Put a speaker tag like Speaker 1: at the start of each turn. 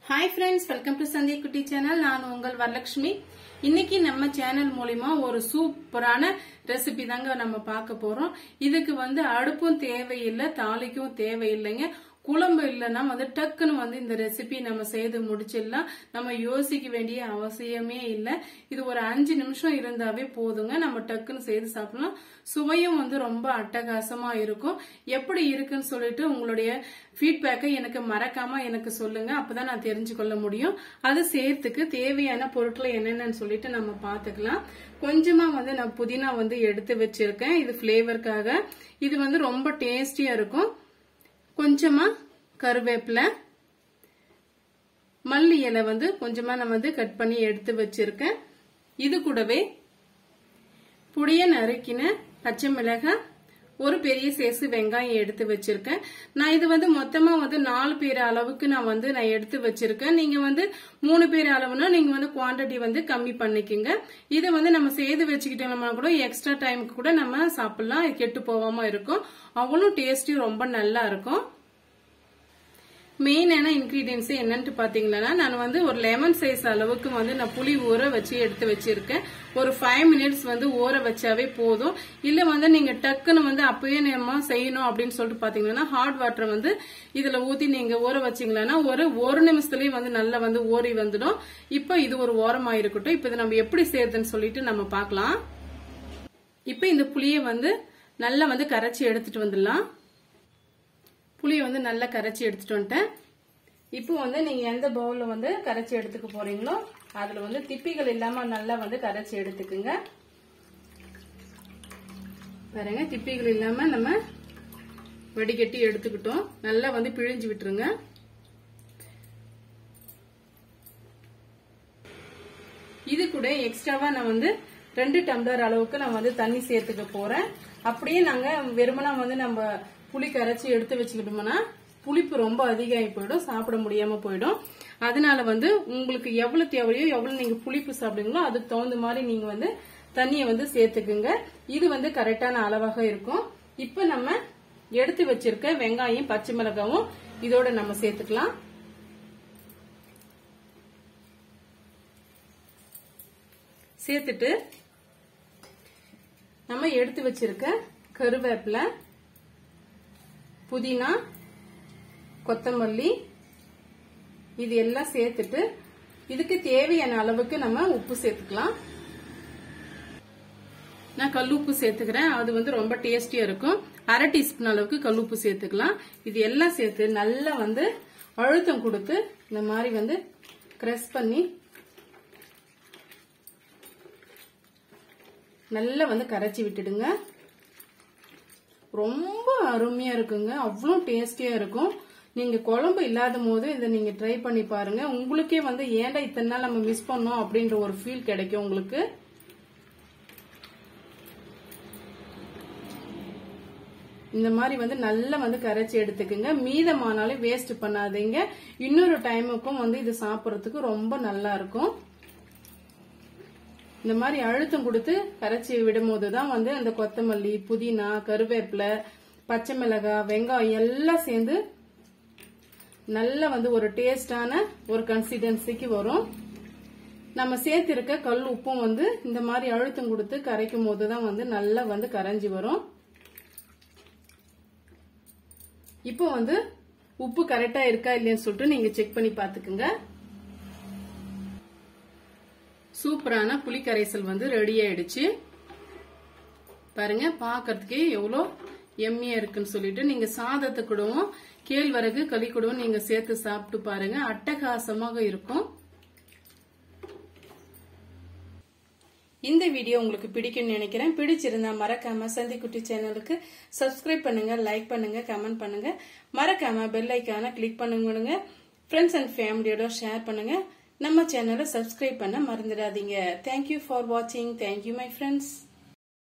Speaker 1: hi friends welcome to Sandhya Kutti channel நான் உங்கள் வரலட்சுமி இன்னைக்கு நம்ம சேனல் மூலியமா ஒரு சூப்பரான ரெசிபி தாங்க நம்ம பார்க்க போறோம் இதுக்கு வந்து அடுப்பும் தேவையில்லை தாளிக்கும் தேவையில்லைங்க குழம்பு இல்லைன்னா வந்து டக்குன்னு வந்து இந்த ரெசிபி நம்ம செய்து முடிச்சிடலாம் நம்ம யோசிக்க வேண்டிய அவசியமே இல்லை இது ஒரு அஞ்சு நிமிஷம் இருந்தாவே போதுங்க நம்ம டக்குன்னு செய்து சாப்பிடலாம் சுவையும் வந்து ரொம்ப அட்டகாசமா இருக்கும் எப்படி இருக்குன்னு சொல்லிட்டு உங்களுடைய ஃபீட்பேக்கை எனக்கு மறக்காம எனக்கு சொல்லுங்க அப்பதான் நான் தெரிஞ்சு கொள்ள முடியும் அது சேர்த்துக்கு தேவையான பொருட்களை என்னென்னு சொல்லிட்டு நம்ம பார்த்துக்கலாம் கொஞ்சமா வந்து நான் புதினா வந்து எடுத்து வச்சிருக்கேன் இது ஃபிளேவருக்காக இது வந்து ரொம்ப டேஸ்டியா இருக்கும் கொஞ்சமா கருவேப்பிலை மல்லி இலை வந்து கொஞ்சமா நான் வந்து கட் பண்ணி எடுத்து வச்சிருக்கேன் இது கூடவே புளிய நறுக்கின பச்சை மிளகாய் ஒரு பெரிய சேசு வெங்காயம் எடுத்து வச்சிருக்கேன் நான் இது வந்து மொத்தமா வந்து நாலு பேர் அளவுக்கு நான் வந்து நான் எடுத்து வச்சிருக்கேன் நீங்க வந்து மூணு பேர் அளவுனா நீங்க வந்து குவாண்டிட்டி வந்து கம்மி பண்ணிக்கோங்க இதை வந்து நம்ம செய்து வச்சுக்கிட்டோம்னா கூட எக்ஸ்ட்ரா டைமுக்கு கூட நம்ம சாப்பிடலாம் கெட்டு போகாம இருக்கும் அவ்வளோ டேஸ்டியும் ரொம்ப நல்லா இருக்கும் மெயினான இன்கிரீடியன்ஸ் என்னன்னு பாத்தீங்கன்னா நான் வந்து ஒரு லெமன் சைஸ் அளவுக்கு வந்து நான் புளி ஊற வச்சு எடுத்து வச்சிருக்கேன் ஒரு ஃபைவ் மினிட்ஸ் வந்து ஊற வச்சாவே போதும் இல்ல வந்து நீங்க டக்குன்னு வந்து அப்பயே நம்ம செய்யணும் அப்படின்னு சொல்லிட்டு பாத்தீங்கன்னா ஹாட் வாட்டர் வந்து இதுல ஊத்தி நீங்க ஊற வச்சீங்கன்னா ஒரு ஒரு நிமிஷத்துலயே வந்து நல்லா வந்து ஊறி வந்துடும் இப்ப இது ஒரு ஓரமா இருக்கட்டும் இப்ப இதை நம்ம எப்படி செய்யறதுன்னு சொல்லிட்டு நம்ம பார்க்கலாம் இப்ப இந்த புளியை வந்து நல்லா வந்து கரைச்சி எடுத்துட்டு வந்துடலாம் புளியை வந்து நல்லா கரைச்சி எடுத்துட்டு வந்துட்டேன் இப்போ வந்து நீங்க எந்த பவுல்ல வந்து கரைச்சி எடுத்துக்க போறீங்களோ அதுல வந்து திப்பிகள் இல்லாம நல்லா வந்து கரைச்சி எடுத்துக்குங்க பாருங்க திப்பிகள் இல்லாம நம்ம வடிகட்டி எடுத்துக்கிட்டோம் நல்லா வந்து பிழிஞ்சு விட்டுருங்க இது கூட எக்ஸ்ட்ராவா நான் வந்து ரெண்டு டம்ளர் அளவுக்கு நான் வந்து தண்ணி சேர்த்துக்க போறேன் அப்படியே நாங்க வெறுமனா வந்து நம்ம புளி கரைச்சி எடுத்து வச்சுக்கிட்டோம்னா புளிப்பு ரொம்ப அதிகமாகி போயிடும் சாப்பிட முடியாம போயிடும் அதனால வந்து உங்களுக்கு எவ்வளவு தேவையோ எவ்வளவு நீங்க புளிப்பு சாப்பிடுங்களோ அதுக்கு தகுந்த மாதிரி நீங்க வந்து தண்ணியை வந்து சேர்த்துக்குங்க இது வந்து கரெக்டான அளவாக இருக்கும் இப்ப நம்ம எடுத்து வச்சிருக்க வெங்காயம் பச்சை மிளகாவும் இதோட நம்ம சேர்த்துக்கலாம் சேர்த்துட்டு நம்ம எடுத்து வச்சிருக்க கருவேப்பிலை புதினா கொத்தமல்லி இது எல்லாம் சேர்த்துட்டு இதுக்கு தேவையான அளவுக்கு நம்ம உப்பு சேர்த்துக்கலாம் நான் கல்லுப்பு சேர்த்துக்கிறேன் அது வந்து ரொம்ப டேஸ்டியா இருக்கும் அரை டீஸ்பூன் அளவுக்கு கல்லுப்பு சேர்த்துக்கலாம் இது எல்லாம் சேர்த்து நல்லா வந்து அழுத்தம் கொடுத்து இந்த மாதிரி வந்து கிரஸ் பண்ணி நல்லா வந்து கரைச்சி விட்டுடுங்க ரொம்ப அருமையா இருக்குங்க அவ்வளோ டேஸ்டியா இருக்கும் நீங்க குழம்பு இல்லாத போது இதை நீங்க ட்ரை பண்ணி பாருங்க உங்களுக்கே வந்து ஏன்டா இத்தனை நாள் நம்ம மிஸ் பண்ணோம் அப்படின்ற ஒரு ஃபீல் கிடைக்கும் உங்களுக்கு இந்த மாதிரி வந்து நல்லா வந்து கரைச்சி எடுத்துக்குங்க மீதமானாலும் வேஸ்ட் பண்ணாதீங்க இன்னொரு டைமுக்கும் வந்து இது சாப்பிட்றதுக்கு ரொம்ப நல்லா இருக்கும் இந்த மாதிரி அழுத்தம் கொடுத்து கரைச்சி விடும் போதுதான் வந்து அந்த கொத்தமல்லி புதினா கருவேப்பிலை பச்சை மிளகாய் வெங்காயம் எல்லாம் சேர்ந்து நல்ல வந்து ஒரு டேஸ்டான ஒரு கன்சிஸ்டன்சிக்கு வரும் நம்ம சேர்த்திருக்க கல் உப்பும் வந்து இந்த மாதிரி அழுத்தம் கொடுத்து கரைக்கும் போதுதான் வந்து நல்லா வந்து கரைஞ்சி வரும் இப்போ வந்து உப்பு கரெக்டா இருக்கா இல்லையான்னு சொல்லிட்டு நீங்க செக் பண்ணி பாத்துக்குங்க சூப்பரான புளிக்கரைசல் வந்து ரெடி ஆயிடுச்சு பாருங்க பாக்கிறதுக்கே எவ்வளோ எம்மியா இருக்குன்னு சொல்லிட்டு நீங்க சாதத்தை கூடவும் கேழ்வரகு களி கூடவும் நீங்க சேர்த்து சாப்பிட்டு பாருங்க அட்டகாசமாக இருக்கும் இந்த வீடியோ உங்களுக்கு பிடிக்கும்னு நினைக்கிறேன் பிடிச்சிருந்தா மறக்காம சந்திக்குட்டி சேனலுக்கு சப்ஸ்கிரைப் பண்ணுங்க லைக் பண்ணுங்க கமெண்ட் பண்ணுங்க மறக்காம பெல் ஐக்கான கிளிக் பண்ணுங்க ஃப்ரெண்ட்ஸ் அண்ட் ஃபேமிலியோட ஷேர் பண்ணுங்க நம்ம சேனலை சப்ஸ்கிரைப் பண்ண மறந்துடாதீங்க தேங்க்யூ ஃபார் வாட்சிங் தேங்க்யூ மை ஃப்ரெண்ட்ஸ்